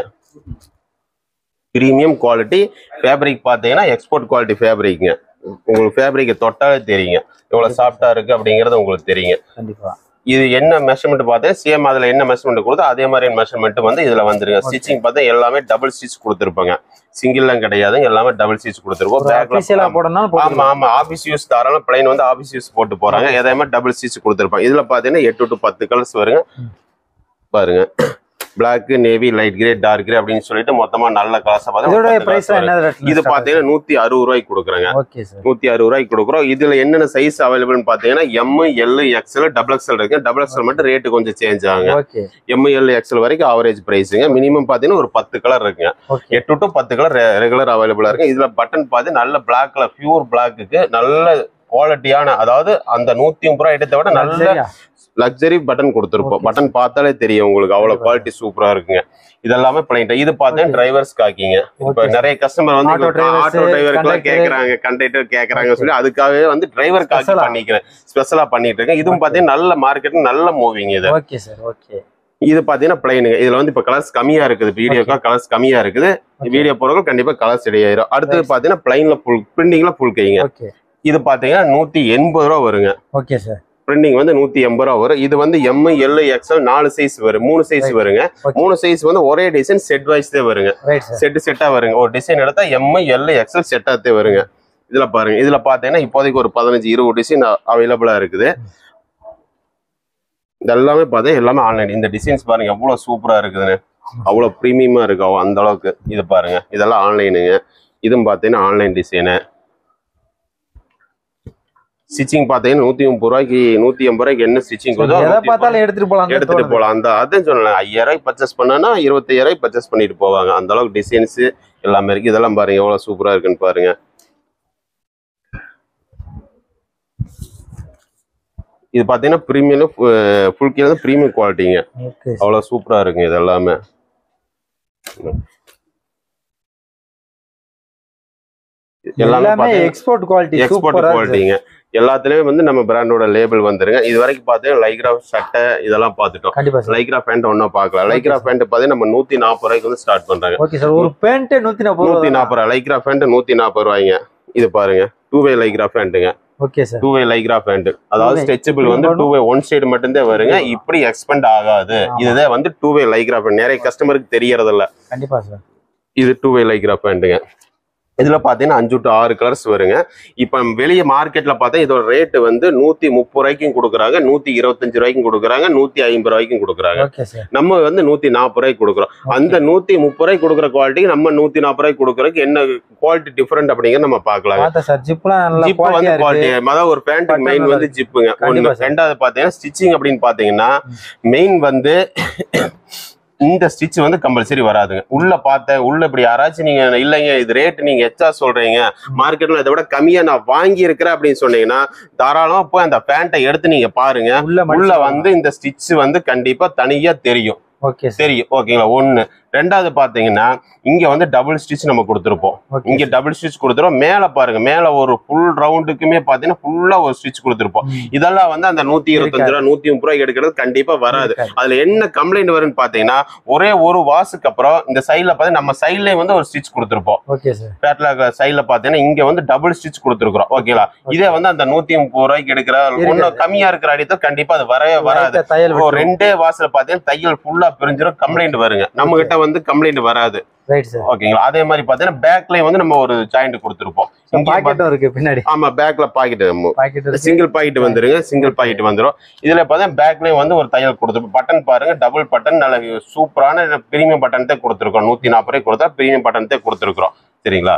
ப்ரீமியம் குவாலிட்டி ஃபேப்ரிக் பாத்தீங்கன்னா எக்ஸ்போர்ட் குவாலிட்டி ஃபேப்ரிக்ங்க உங்களுக்கு ஃபேப்ரிக்கை தொட்டாலே தெரியுங்க எவ்வளவு சாஃப்டா இருக்கு அப்படிங்கறது உங்களுக்கு தெரியுங்க கண்டிப்பா இது என்ன மெஷர்மெண்ட் பார்த்தா சேம் அதுல என்ன மெஷர்மெண்ட் கொடுத்தோ அதே மாதிரி மெஷர்மெண்ட் வந்து இதுல வந்துருங்க Okay. ஸ்டிச்சிங் பார்த்தா எல்லாமே டபுள் ஸ்டிச் கொடுத்துருப்பாங்க சிங்கிள்லாம் கிடையாது எல்லாமே டபுள் ஸ்டிச் கொடுத்துருக்கோம் ஒரு அஃபிஷியலா பேக்ல போடணும் ஆமா போட்டுக்கலாம் ஆமா ஆபீஸ் யூஸ் தாராளம் பிளைன் வந்து ஆபீஸ் யூஸ் போட்டு போறாங்க எதையுமே டபுள் ஸ்டிச் கொடுத்துருப்பாங்க இதுல பாத்தீங்கன்னா எட்டு டு பத்து கலர்ஸ் வருங்க ம். பாருங்க black navy light grey dark grey அப்படின்னு சொல்லிட்டு மொத்தமா நல்ல காசை இதோட பார்த்தா பிரைஸ் என்ன ரேட்ல இது பாத்தீங்கன்னா நூத்தி அறுபது ரூபாய்க்கு கொடுக்குறாங்க ஓகே சார் நூத்தி அறுபது ரூபாய்க்கு கொடுக்குறோம் இதுல என்னென்ன சைஸ் அவைலபிள்னு பாத்தீங்கன்னா M L XL double XL இருக்கு டபுள் எக்ஸ்எல் மட்டும் ரேட்டு கொஞ்சம் சேஞ்ச் ஆகுங்க ஓகே எம் எல் எக்ஸ்எல் வரைக்கும் ஆவரேஜ் பிரைஸுங்க மினிமம் பாத்தீங்கன்னா ஒரு பத்து கலர் இருக்குங்க ஓகே எட்டு டு பத்து கலர் ரெகுலர் அவைலபிளா இருக்கு இதுல பட்டன் பார்த்து நல்ல பிளாக்ல பியூர் பிளாக்குக்கு நல்ல குவாலிட்டியான அதாவது அந்த நூத்தி முப்பது ரூபாய் எடுத்த விட நல்ல சரியா லக்ஸரி பட்டன் கொடுத்துருப்போம் Okay. பட்டன் பார்த்தாலே தெரியும் உங்களுக்கு அவ்வளவு கண்டிப்பா. குவாலிட்டி சூப்பரா இருக்குங்க இதெல்லாமே பிளைன் இது பார்த்தேன் Okay. டிரைவர்ஸ் காக்கிங்க இப்ப Okay. நிறைய கஸ்டமர் வந்து Auto drivers, ஆட்டோ டிரைவருக்குலாம் conductor. கேக்குறாங்க கண்டக்டர் கேக்குறாங்க Okay. சொல்லி அதுக்காகவே வந்து டிரைவர் காக்கி Special ஆ? பண்ணிக்கிறேன் ஸ்பெஷலா பண்ணிட்டு இருக்கேன் இதுவும் Okay. பாத்தீங்கன்னா நல்ல மார்க்கெட் நல்ல மூவிங் இது ஓகே சார் ஓகே இது பாத்தீங்கன்னா பிளைனுங்க இதுல வந்து இப்ப கலர்ஸ் கம்மியா இருக்குது வீடியோக்கா கலர்ஸ் கம்மியா இருக்குது வீடியோ போறவங்க கண்டிப்பா கலர்ஸ் ரெடி ஆயிரும் அடுத்தது Right. பாத்தீங்கன்னா பிளைன்ல ஃபுல் பிரிண்டிங்ல ஃபுல் கைங்க ஓகே இது பாத்தீங்கன்னா நூத்தி எண்பது ரூபா வருங்க ஓகே சார் பிரிண்டிங் வந்து நூத்தி எண்பது ரூபா வரும் இது வந்து எம் எல் எக்ஸ்எல் நாலு சைஸ் வரும் மூணு சைஸ் Right. வருங்க Okay. மூணு சைஸ் வந்து ஒரே டிசைன் செட் வைஸ் தான் வருங்க ரைட் சார் செட் செட்டா வருங்க ஒரு டிசைன் எடுத்தா எம் எல் எக்ஸ்எல் செட்டாத்தே வருங்க இதுல பாருங்க இதுல பாத்தீங்கன்னா இப்போதைக்கு ஒரு பதினஞ்சு இருபது டிசைன் அவைலபிளா இருக்குது இது எல்லாமே பார்த்தா எல்லாமே ஆன்லைன் இந்த டிசைன்ஸ் பாருங்க எவ்வளவு சூப்பரா இருக்குதுன்னு அவ்வளவு ப்ரீமியமா இருக்கு அவ- அந்த அளவுக்கு இது பாருங்க இதெல்லாம் ஆன்லைனுங்க இதுவும் பார்த்தீங்கன்னா ஆன்லைன் டிசைனு ஸ்டிச்சிங் பார்த்தீங்கன்னா நூத்தி முப்பது ரூபாய்க்கு நூத்தி எண்பது ரூபாய்க்கு என்ன ஸ்டிச்சிங் எதை பார்த்தாலும் எடுத்துட்டு போலாம் எடுத்துட்டு போலாம் அந்த அதான் சொன்னேன் ஐயாயிரம் ரூபாய் பர்ச்சேஸ் பண்ணனா இருபத்தையாயிரம் ரூபாய் பர்ச்சேஸ் பண்ணிட்டு போவாங்க அந்த அளவுக்கு டிசைன்ஸ் எல்லாமே இருக்கு இதெல்லாம் பாருங்க எவ்வளவு சூப்பரா இருக்குன்னு பாருங்க இது பாத்தீங்கன்னா ப்ரீமியம் ஃபுல் கீழே ப்ரீமியம் குவாலிட்டிங்க ஓகே அவ்வளவு சூப்பரா இருக்குங்க இது எல்லாமே எல்லாமே எல்லாமே பார்த்தீங்கன்னா எக்ஸ்போர்ட் குவாலிட்டி எக்ஸ்போர்ட் சூப்பரா இருக்கு குவாலிட்டிங்க எல்லாத்துலயுமே வந்து நம்ம பிராண்டோட லேபிள் வந்துருங்க இது வரைக்கும் பார்த்தீங்கன்னா லைக்ரா சட்டை இதெல்லாம் பார்த்துட்டோம் கண்டிப்பா சார் லைக்ரா பேண்ட் ஒன்னும் பார்க்கலாம் லைக்ரா பேண்ட் பார்த்தீங்கன்னா நம்ம நூத்தி நாற்பது ரூபாய்க்கு வந்து ஸ்டார்ட் பண்றாங்க ஓகே சார் ஒரு பேண்ட் நூத்தி நாற்பது நூத்தி ரூபா நாற்பது ரூபாய் லைக்ரா பேண்ட் நூத்தி நாற்பது ரூபாய்ங்க இது பாருங்க டூ வே லைக்ரா பேண்ட்டுங்க okay sir two way Lycra pant அதாவது Two way. ஸ்ட்ரெச்சபிள் வந்து டூ வே ஒன் சைடு மட்டும்தான் வருங்க இப்படி எக்ஸ்பெண்ட் ஆகாது ஆமா. இதுதான் வந்து டூ வே லைக்ரா பேண்ட் நிறைய கஸ்டமருக்கு தெரியறதில்ல கண்டிப்பா சார் இது டூ வே லைக்ரா பேண்ட்டுங்க இதுல பாத்தீங்கன்னா அஞ்சு டு ஆறு கலர்ஸ் வருங்க இப்ப வெளியே மார்க்கெட்ல பார்த்தா இதோட ரேட் வந்து நூத்தி முப்பது ரூபாய்க்கும் கொடுக்குறாங்க நூத்தி இருபத்தஞ்சு ரூபாய்க்கும் கொடுக்குறாங்க நூத்தி ஐம்பது ரூபாய்க்கும் கொடுக்குறாங்க ஓகே சார் நம்ம வந்து நூத்தி நாற்பது ரூபாய்க்கு கொடுக்குறோம் அந்த நூத்தி முப்பது ரூபாய்க்கு கொடுக்குற குவாலிட்டிக்கு நம்ம நூத்தி நாற்பது ரூபாய்க்கு கொடுக்குறதுக்கு என்ன குவாலிட்டி டிஃபரெண்ட் அப்படிங்கிறத நம்ம பார்க்கலாம் பார்த்தா சார் ஜிப்லாம் நல்ல ஜிப் வந்து குவாலிட்டியா குவாலிட்டி இருக்கு அதாவது ஒரு பேண்ட் Button மெயின் நல்லா வந்து இருக்கு. ஜிப்புங்க கண்டிப்பா ஒண்ணு sir. ரெண்டாவது பாத்தீங்கன்னா ஸ்டிச்சிங் அப்படின்னு பாத்தீங்கன்னா மெயின் வந்து இந்த ஸ்டிச் வந்து கம்பல்சரி வராதுங்க உள்ள பார்த்தேன் உள்ள இப்படி யாராச்சும் நீங்க இல்லைங்க இது ரேட் நீங்க எச்சா சொல்றீங்க மார்க்கெட்ல இதை விட கம்மியா நான் வாங்கி இருக்கிறேன் அப்படின்னு சொன்னீங்கன்னா தாராளமா போய் அந்த பேண்ட்டை எடுத்து நீங்க பாருங்க உள்ள உள்ள வந்து இந்த ஸ்டிச் வந்து கண்டிப்பா தனியா தெரியும் ஓகே சார் தெரியும் ஓகேங்களா ஒண்ணு ரெண்டாவது பாத்தீங்கன்னா இங்க வந்து டபுள் ஸ்டிச் நம்ம கொடுத்துருப்போம் ஓகே இங்க டபுள் ஸ்டிச் கொடுத்துருவோம் மேல பாருங்க மேல ஒரு ஃபுல் ரவுண்டுக்குமே பாத்தீங்கன்னா ஃபுல்லா ஒரு ஸ்டிச் கொடுத்துருப்போம் ம். இதெல்லாம் வந்து அந்த நூத்தி இருபத்தஞ்சு ரூபா நூத்தி முப்பது ரூபாய்க்கு எடுக்கிறது கண்டிப்பா வராது இருக்காது. அதுல என்ன கம்ப்ளைண்ட் வரும்னு பாத்தீங்கன்னா ஒரே ஒரு வாசுக்கு அப்புறம் இந்த சைட்ல பாத்தீங்கன்னா நம்ம சைட்லயே வந்து ஒரு ஸ்டிச் கொடுத்துருப்போம் ஓகே சார் பேட்லாக் சைட்ல பாத்தீங்கன்னா இங்க வந்து டபுள் ஸ்டிச் கொடுத்துருக்கோம் ஓகேங்களா இதே வந்து அந்த நூத்தி முப்பது ரூபாய்க்கு எடுக்கிற ஒன்னும் கம்மியா இருக்கிற அடித்தா கண்டிப்பா அது வரவே வராது லைட்டா தையல் இப்போ ரெண்டே வாசல பாத்தீங்கன்னா தையல் ஃபுல்லா பிரிஞ்சிடும் கம்ப்ளைண்ட் வருங்க நம்ம கிட்ட வந்து கம்ப்ளைண்ட் வராது ரைட் சார் ஓகேங்களா அதே மாதிரி பாத்தீங்கன்னா பேக்லயும் வந்து நம்ம ஒரு ஜாயிண்ட் கொடுத்துருப்போம் இங்க பாக்கெட்டும் இருக்கு பின்னாடி ஆமா பேக்ல பாக்கெட் பாக்கெட் இருக்கு சிங்கிள் பாக்கெட் வந்துருங்க சிங்கிள் பாக்கெட் வந்துரும் இதுல பார்த்தா பேக்லயும் வந்து ஒரு தையல் கொடுத்துருப்போம் பட்டன் பாருங்க டபுள் பட்டன் நல்ல சூப்பரான பிரீமியம் பட்டன் தான் கொடுத்துருக்கோம் நூத்தி நாற்பது ரூபாய் கொடுத்தா பிரீமியம் பட்டன் தான் கொடுத்துருக்கோம் சரிங்களா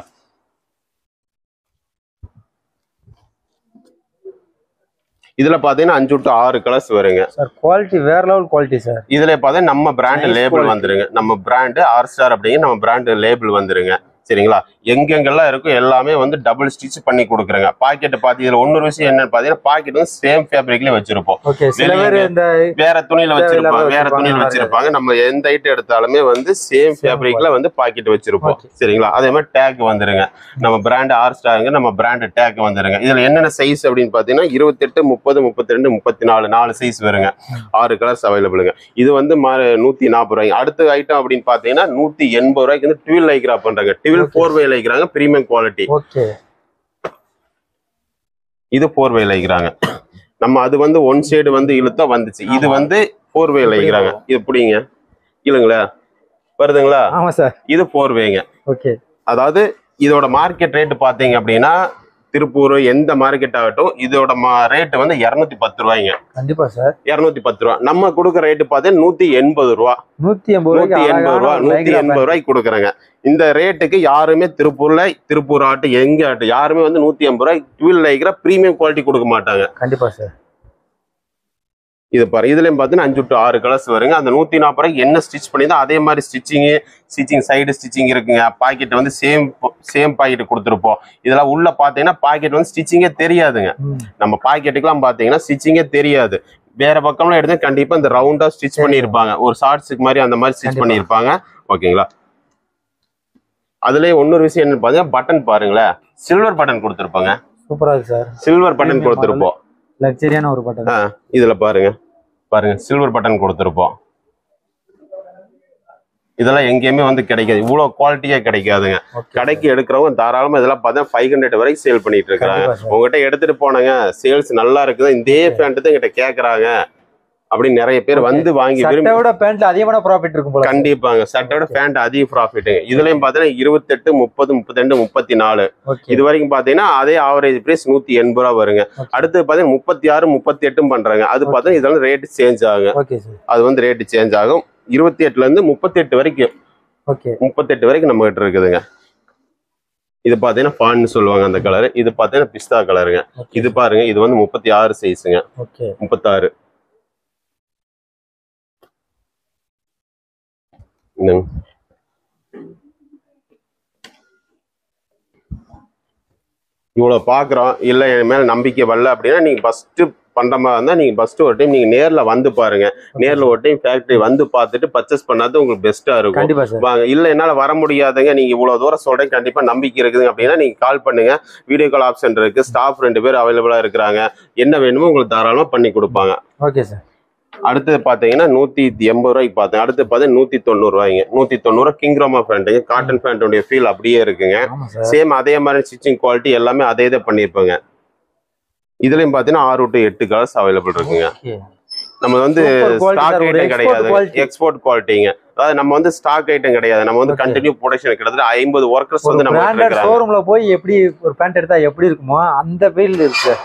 இதுல பாத்தீங்கன்னா அஞ்சு டு ஆறு கலர்ஸ் வருங்க சார் குவாலிட்டி வேற லெவல் குவாலிட்டி சார் இதுல பார்த்தா நம்ம பிராண்ட் Nice லேபிள் quality. வந்துருங்க நம்ம பிராண்டு ஆர் ஸ்டார் அப்படிங்கிற நம்ம பிராண்ட் லேபிள் வந்துருங்க சரிங்களா எங்கெங்கெல்லாம் இருக்கும் எல்லாமே வந்து டபுள் ஸ்டிச் பண்ணி கொடுக்குறேங்க பாக்கெட் பாத்தி இதுல ஒன்னொரு விஷயம் என்னன்னு பாத்தீங்கன்னா பாக்கெட் வந்து சேம் ஃபேப்ரிக்ல வச்சிருப்போம் ஓகே சில வெளிய பேர் இந்த வேற துணியில தேவையில்லாம வச்சிருப்பாங்க வேற வச்சிருப்பாங்க, துணியில நல்லா வச்சிருப்பாங்க நம்ம எந்த ஐட்டம் எடுத்தாலுமே வந்து சேம் ஃபேப்ரிக்ல வந்து பாக்கெட் வச்சிருப்போம் Okay. சரிங்களா அதே மாதிரி டேக் வந்துருங்க நம்ம பிராண்ட் ஆர் ஸ்டாருங்க நம்ம பிராண்ட் டேக் வந்துருங்க இதுல என்னென்ன சைஸ் அப்படின்னு பாத்தீங்கன்னா இருபத்தெட்டு முப்பது முப்பத்தி ரெண்டு முப்பத்தி நாலு நாலு சைஸ் வருங்க ஆறு கலர்ஸ் அவைலபிளுங்க இது வந்து மா- நூத்தி நாற்பது ரூபாய்க்கு அடுத்த ஐட்டம் அப்படின்னு பாத்தீங்கன்னா நூத்தி எண்பது ரூபாய்க்கு வந்து டுவெல் லைக்ரா பண்றாங்க டுவெல் Okay. ஃபோர் வே லைக்கிறாங்க பிரீமியம் குவாலிட்டி ஓகே இது ஃபோர் வே லைக்கிறாங்க நம்ம அது வந்து ஒன் சைடு வந்து இழுத்தா வந்துச்சு இது ஆமா. வந்து ஃபோர் வே லைக்கிறாங்க இது பிடிங்க இல்லைங்களா வருதுங்களா ஆமா சார் இது ஃபோர் வேங்க ஓகே அதாவது இதோட மார்க்கெட் ரேட் பாத்தீங்க அப்படின்னா திருப்பூர் எந்த மார்க்கெட் ஆகட்டும் இதோட ரேட் வந்து இரநூத்தி பத்து ரூபாய்ங்க கண்டிப்பா சார் இரநூத்தி பத்து ரூபா நம்ம கொடுக்குற ரேட்டு பார்த்தீங்கன்னா நூத்தி எண்பது ரூபா நூத்தி எண்பது நூத்தி ரூபாய்க்கு எண்பது ரூபா அழகான நூத்தி லைக்ரா எண்பது ரூபாய்க்கு கொடுக்குறேங்க இந்த ரேட்டுக்கு யாருமே திருப்பூர்ல திருப்பூர் ஆட்டு எங்க ஆட்டு யாருமே வந்து நூத்தி எண்பது ரூபாய்க்கு டுவெல் லைக்கிற பிரீமியம் குவாலிட்டி கொடுக்க மாட்டாங்க pant. கண்டிப்பா சார் இது பாரு இதுலயும் பார்த்தீங்கன்னா அஞ்சு டு ஆறு கலர்ஸ் வருங்க அந்த நூத்தி நாற்பது ரூபாய்க்கு என்ன ஸ்டிச் பண்ணிதான் அதே மாதிரி ஸ்டிச்சிங் ஸ்டிச்சிங் சைடு ஸ்டிச்சிங் இருக்குங்க பாக்கெட் வந்து சேம் சேம் பாக்கெட் கொடுத்துருப்போம் இதெல்லாம் உள்ள பாத்தீங்கன்னா பாக்கெட் வந்து ஸ்டிச்சிங்கே தெரியாதுங்க ம். நம்ம பாக்கெட்டுக்கெல்லாம் பாத்தீங்கன்னா ஸ்டிச்சிங்கே தெரியாது வேற பக்கம்லாம் எடுத்து கண்டிப்பா இந்த ரவுண்டா ஸ்டிச் பண்ணியிருப்பாங்க ஒரு ஷார்ட்ஸுக்கு மாதிரி அந்த மாதிரி ஸ்டிச் கண்டிப்பா. பண்ணியிருப்பாங்க ஓகேங்களா அதுலயே இன்னொரு விஷயம் என்னன்னு பாத்தீங்கன்னா பட்டன் பாருங்களேன் சில்வர் பட்டன் கொடுத்துருப்பாங்க சூப்பரா இருக்கு சார் சில்வர் பட்டன் Premium கொடுத்துருப்போம் லக்ஸரியான ஒரு பட்டன் ஆ, இதுல பாருங்க பாருங்க சில்வர் பட்டன் கொடுத்துருப்போம் இதெல்லாம் எங்கேயுமே வந்து கிடைக்காது இவ்வளவு குவாலிட்டியா கிடைக்காதுங்க ஓகே கடைக்கு எடுக்கிறவங்க தாராளமா இதெல்லாம் பார்த்தா ஃபைவ் ஹண்ட்ரட் வரைக்கும் சேல் பண்ணிட்டு இருக்காங்க கண்டிப்பா சார் உங்ககிட்ட எடுத்துட்டு போனாங்க சேல்ஸ் நல்லா இருக்குது இதே பேண்ட் தான் என்கிட்ட கேக்குறாங்க அப்படின்னு நிறைய பேர் Okay. வந்து வாங்கி விரும்பி சட்டை விட பேண்ட்ல அதிகமான ப்ராஃபிட் இருக்கும் போல கண்டிப்பாங்க சட்டையோட பேண்ட் அதிக ப்ராஃபிட் இதுலயும் பாத்தீங்கன்னா இருபத்தெட்டு முப்பது முப்பத்தி ரெண்டு முப்பத்தி நாலு ஓகே இது வரைக்கும் பாத்தீங்கன்னா அதே ஆவரேஜ் பிரைஸ் நூத்தி எண்பது ரூபா வருங்க Okay. அடுத்து பாத்தீங்கன்னா முப்பத்தி ஆறு முப்பத்தி எட்டும் பண்றாங்க அது Okay. பார்த்தா இதெல்லாம் ரேட் சேஞ்ச் ஆகும் ஓகே சார் அது வந்து ரேட்டு சேஞ்ச் ஆகும் இருபத்தி எட்டுல இருந்து முப்பத்தி எட்டு வரைக்கும் ஓகே முப்பத்தெட்டு வரைக்கும் நம்ம கிட்ட இருக்குதுங்க இது பாத்தீங்கன்னா ஃபான்னு சொல்லுவாங்க அந்த கலர் இது பாத்தீங்கன்னா பிஸ்தா கலருங்க இது பாருங்க இது வந்து முப்பத்தி ஆறு சைஸுங்க ஓகே முப்பத்தாறு இந்தாங்க. இவ்வளவு பாக்குறோம் இல்ல என் மேல நம்பிக்கை வரல அப்படின்னா நீங்க ஃபர்ஸ்ட் பண்ற மாதிரி இருந்தா நீங்க ஃபர்ஸ்ட் ஒரு டைம் நீங்க நேர்ல வந்து பாருங்க நேர்ல ஒரு டைம் ஃபேக்டரி வந்து பார்த்துட்டு பர்ச்சேஸ் பண்ணாது உங்களுக்கு பெஸ்ட்டா இருக்கும் கண்டிப்பா சார் வாங்க இல்ல என்னால வர முடியாதுங்க நீங்க இவ்வளவு தூரம் சொல்றேன் கண்டிப்பா நம்பிக்கை இருக்குதுங்க அப்படின்னா நீங்க கால் பண்ணுங்க வீடியோ கால் ஆப்ஷன் இருக்கு ஸ்டாஃப் ரெண்டு பேர் அவைலபிளா இருக்கிறாங்க என்ன வேணுமோ உங்களுக்கு தாராளமா பண்ணி கொடுப்பாங்க ஓகே சார் அடுத்தது பாத்தீங்கன்னா நூத்தி எண்பது ரூபாய்க்கு பார்த்தேன் அடுத்து பார்த்தீங்கன்னா நூத்தி தொண்ணூறு ரூபாய்ங்க நூத்தி தொண்ணூறு கிங் ரோமா பேண்ட்டுங்க காட்டன் பேண்ட்டுடைய ஃபீல் அப்படியே இருக்குங்க ஆமா சார் சேம் அதே மாதிரி ஸ்டிச்சிங் குவாலிட்டி எல்லாமே அதே இதை பண்ணியிருப்பாங்க இதுலயும் பாத்தீங்கன்னா ஆறு டு எட்டு கலர்ஸ் அவைலபிள் இருக்குங்க Okay. நம்ம வந்து Super quality ஸ்டாக் sir, ஒரு ஐட்டம் export கிடையாது quality. எக்ஸ்போர்ட் குவாலிட்டிங்க அதாவது நம்ம வந்து ஸ்டாக் ஐட்டம் கிடையாது நம்ம வந்து Okay. கண்டினியூ ப்ரொடக்ஷன் கிட்டத்தட்ட ஐம்பது ஒர்க்கர்ஸ் ஒரு வந்து நம்ம பிராண்டட் இருக்கிறாங்க ஷோரூம்ல போய் எப்படி ஒரு பேண்ட் எடுத்தா எப்படி இருக்குமோ அந்த ஃபீல் இருக்கு சார்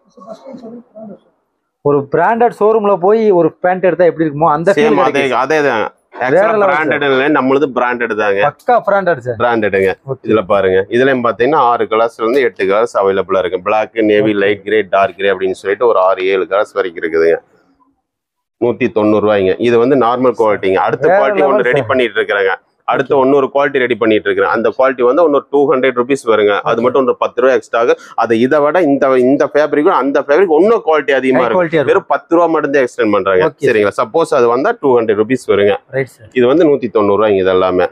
ஒரு பிராண்டட் ஷோரூம்ல போய் ஒரு பேண்ட் எடுத்தா எப்படி இருக்குமோ அந்த சேம் ஃபீல் அதே அதே தான் வேற level, பிராண்டட் இல்லை நம்மளது பிராண்டட் தாங்க பக்கா பிராண்டட் சார் பிராண்டடுங்க Okay. இதுல பாருங்க இதுலயும் பாத்தீங்கன்னா ஆறு கலர்ஸ்ல இருந்து எட்டு கலர்ஸ் அவைலபிளா இருக்கு black navy Okay. Light grey dark grey அப்படின்னு சொல்லிட்டு ஒரு ஆறு ஏழு கலர்ஸ் வரைக்கும் இருக்குதுங்க நூத்தி தொண்ணூறு ரூபாய்ங்க இது வந்து நார்மல் குவாலிட்டிங்க அடுத்த வேற குவாலிட்டி level ஒன்று ரெடி sir. பண்ணிட்டு இருக்கிறாங்க அடுத்து இன்னொரு குவாலிட்டி ரெடி பண்ணிட்டு இருக்கிறேன் அந்த குவாலிட்டி வந்து இன்னொரு டூ ஹண்ட்ரட் ருபீஸ் வருங்க அது மட்டும் ஒரு பத்து ரூபா எக்ஸ்ட்ரா ஆகும் அது இதை விட இந்த இந்த ஃபேப்ரிக்கும் அந்த ஃபேப்ரிக் இன்னும் குவாலிட்டி அதிகமா ஹை இருக்கும் குவாலிட்டியா இருக்கும் வெறும் பத்து ரூபா மட்டும் தான் எக்ஸ்டெண்ட் பண்றாங்க Okay. சரிங்களா சப்போஸ் அது வந்தா டூ ஹண்ட்ரட் ருபீஸ் வருங்க ரைட் சார் இது வந்து நூத்தி தொண்ணூறு ரூபாய்ங்க இது எல்லாமே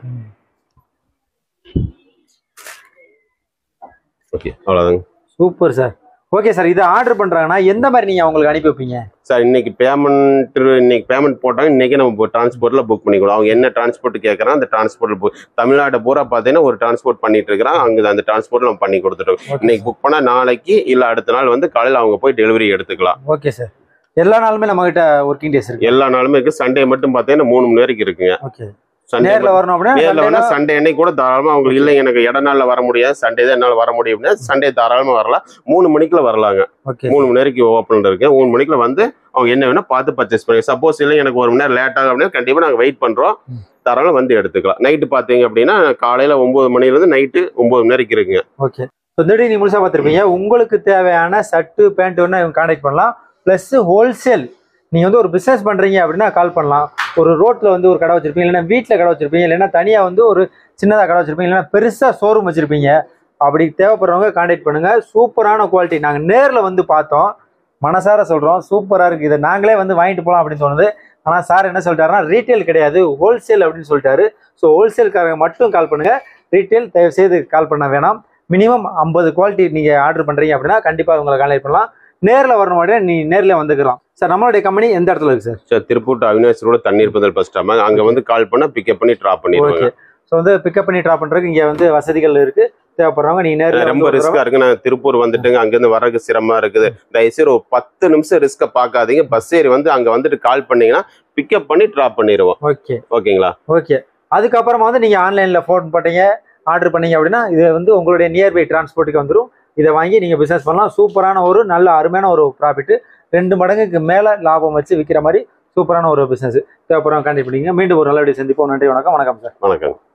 ஓகே அவ்வளவுதாங்க சூப்பர் சார் ஓகே சார் இதை ஆர்டர் பண்றாங்கன்னா எந்த மாதிரி நீங்க அவங்களுக்கு அனுப்பி வைப்பீங்க சார் இன்னைக்கு பேமெண்ட் இன்னைக்கு பேமெண்ட் போட்டாங்க இன்னைக்கு நம்ம டிரான்ஸ்போர்ட்ல புக் பண்ணிக்கலாம் அவங்க என்ன டிரான்ஸ்போர்ட் கேட்கறாங்க அந்த டிரான்ஸ்போர்ட்ல புக் தமிழ்நாடு பூரா பார்த்தீங்கன்னா ஒரு டிரான்ஸ்போர்ட் பண்ணிட்டு இருக்கிறாங்க அங்க அந்த டிரான்ஸ்போர்ட் நம்ம பண்ணி கொடுத்துட்டோம் இன்னைக்கு புக் பண்ணா நாளைக்கு இல்ல அடுத்த நாள் வந்து காலையில அவங்க போய் டெலிவரி எடுத்துக்கலாம் ஓகே சார் எல்லா நாளுமே நம்ம கிட்ட ஒர்க்கிங் டேஸ் இருக்கு எல்லா நாளுமே இருக்கு சண்டே மட்டும் பார்த்தீங்கன்னா மூணு மணி வரைக்கும் இருக்குங்க ஓகே சண்டே நேர்ல வரணும் அப்படின்னா நேர்ல Sunday வேணா ல- சண்டே அன்னைக்கு கூட தாராளமா அவங்களுக்கு இல்லை எனக்கு இட நாள்ல வர முடியாது சண்டே தான் என்னால வர முடியும் அப்படின்னா சண்டே தாராளமா வரலாம் மூணு மணிக்குள்ள வரலாங்க ஓகே மூணு மணி வரைக்கும் ஓப்பன் இருக்கு மூணு மணிக்குள்ள வந்து அவங்க என்ன வேணா பார்த்து பர்ச்சேஸ் பண்ணி சப்போஸ் இல்லை எனக்கு ஒரு மணி நேரம் லேட் ஆகும் அப்படின்னா கண்டிப்பா நாங்க வெயிட் பண்றோம் ம். தாராளம் வந்து எடுத்துக்கலாம் நைட்டு பாத்தீங்க அப்படின்னா காலையில ஒன்பது மணில இருந்து நைட்டு ஒன்பது மணி வரைக்கும் இருக்குங்க ஓகே ஸோ இந்த வீடியோ நீ முழுசா பார்த்துருப்பீங்க உங்களுக்கு தேவையான ஷர்ட்டு பேண்ட் வேணா இவங்க கான்டாக்ட் பண்ணலாம் ப்ளஸ் ஹோல்சேல் நீங்க வந்து ஒரு பிசினஸ் பண்றீங்க அப்படின்னா கால் பண்ணலாம் ஒரு ரோட்ல வந்து ஒரு கடை வச்சிருப்பீங்க இல்லைன்னா வீட்டில் கடை வச்சிருப்பீங்க இல்லைன்னா தனியா வந்து ஒரு சின்னதாக கடை வச்சிருப்பீங்க இல்லைன்னா பெருசா ஷோரூம் வச்சிருப்பீங்க அப்படி தேவைப்படுறவங்க கான்டாக்ட் பண்ணுங்க சூப்பரான குவாலிட்டி நாங்க நேர்ல வந்து பார்த்தோம் மனசார சொல்றோம் சூப்பரா இருக்கு இதை நாங்களே வந்து வாங்கிட்டு போகலாம் அப்படின்னு தோணுது ஆனா சார் என்ன சொல்லிட்டாருன்னா ரீட்டைல் கிடையாது ஹோல்சேல் அப்படின்னு சொல்லிட்டாரு ஸோ ஹோல்சேல்காரங்க மட்டும் கால் பண்ணுங்க ரீட்டைல் தயவு செய்து கால் பண்ண வேணாம் மினிமம் ஐம்பது குவாலிட்டி நீங்க ஆர்டர் பண்றீங்க அப்படின்னா கண்டிப்பா உங்களை கான்டாக்ட் பண்ணலாம் நேர்ல வரணும் அப்படின்னா நீ நேர்ல வந்துக்கலாம் சார் நம்மளுடைய கம்பெனி எந்த இடத்துல இருக்கு sir sir Tiruppur to Avinashi road Thanneer Pandhal bus stop அங்க வந்து கால் பண்ணா பிக்கப் பண்ணி ட்ராப் பண்ணிடுவாங்க ஓகே ஸோ வந்து பிக்கப் பண்ணி ட்ராப் பண்றதுக்கு இங்க வந்து வசதிகள் இருக்கு தேவைப்படுறவங்க நீங்க நேர்ல ரொம்ப வந்து ரிஸ்கா இருக்கு நான் திருப்பூர் வந்துட்டுங்க அங்க இருந்து வர்றதுக்கு சிரமமா இருக்குது தயவுசெய்து ஒரு பத்து நிமிஷம் ரிஸ்க பார்க்காதீங்க பஸ் ஏறி வந்து அங்க வந்துட்டு கால் பண்ணீங்கன்னா பிக்கப் பண்ணி ட்ராப் பண்ணிடுவோம் ஓகே ஓகேங்களா ஓகே அதுக்கப்புறமா வந்து நீங்க ஆன்லைன்ல ஃபோன் பண்ணீங்க ஆர்டர் பண்ணீங்க அப்படின்னா இது வந்து உங்களுடைய நியர்பை டிரான்ஸ்போர்ட்டுக்கு வந்துடும் இதை வாங்கி நீங்க பிசினஸ் பண்ணலாம் சூப்பரான ஒரு நல்ல அருமையான ஒரு ப்ராஃபிட் ரெண்டு மடங்குக்கு மேல லாபம் வச்சு விற்கிற மாதிரி சூப்பரான ஒரு பிசினஸ் தேவைப்படுறவங்க கான்டாக்ட் பண்ணிங்க மீண்டும் ஒரு நல்ல வீடியோ சந்திப்போம் நன்றி வணக்கம் வணக்கம் சார் வணக்கம்